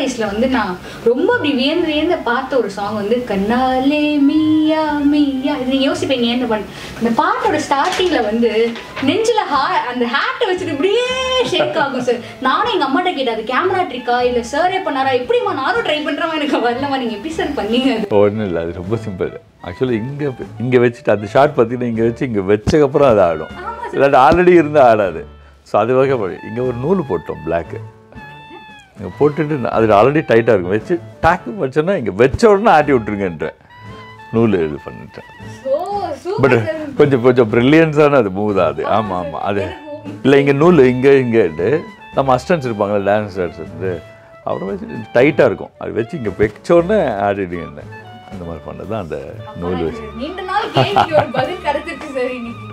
வயசுல வந்து நான் ரொம்ப அப்படி வியந்து வியந்து பார்த்த ஒரு சாங் வந்து கண்ணாலே மீயா மீயா இது நீங்க யோசிப்பீங்க என்ன பண்ண அந்த பாட்டோட ஸ்டார்டிங்ல வந்து நெஞ்சில ஹா அந்த ஹேட்டை வச்சுட்டு இப்படியே ஷேக் ஆகும் சார் நானும் எங்க அம்மாட்ட கேட்டேன் அது கேமரா ட்ரிக்கா இல்ல சாரே பண்ணாரா எப்படிமா நானும் ட்ரை பண்றேன் எனக்கு வரலமா நீங்க எப்படி சார் பண்ணீங்க அது ஒன்றும் இல்லை அது ரொம்ப சிம்பிள் ஆக்சுவலி இங்கே இங்கே வச்சுட்டு அந்த ஷார்ட் பார்த்தீங்கன்னா இங்கே வச்சு இங்கே வச்சக்கப்புறம் அது ஆடும் இல்லாட்டி ஆல்ரெடி இருந்தால் ஆடாது ஸோ அது வகை இங்கே ஒரு நூல் போட்டோம் பிளாக்கு இங்கே போட்டுட்டு நான் அது ஆல்ரெடி டைட்டாக இருக்கும் வச்சு டாக்கு வச்சோன்னா இங்கே வச்ச உடனே ஆட்டி விட்ருங்கன்றேன் நூல் இது பண்ணிட்டேன் ஓ பட் சூப்பர் சார் கொஞ்சம் கொஞ்சம் ப்ரில்லியன்ஸான அது மூவ் தான் அது ஆமாம் ஆமாம் அது இல்லை இங்கே நூல் இங்கே இங்கேட்டு நம்ம அஸ்டன்ஸ் இருப்பாங்களே டான்ஸ் வந்து அப்புறம் வச்சு டைட்டாக இருக்கும் அது வச்சு இங்கே வச்ச உடனே ஆடிடுங்க அந்த மாதிரி பண்ணது தான் அந்த நூல் வச்சு நீண்ட நாள் கேள்வி ஒரு பதில் கிடைச்சிருக்கு சார் இன்னைக்கு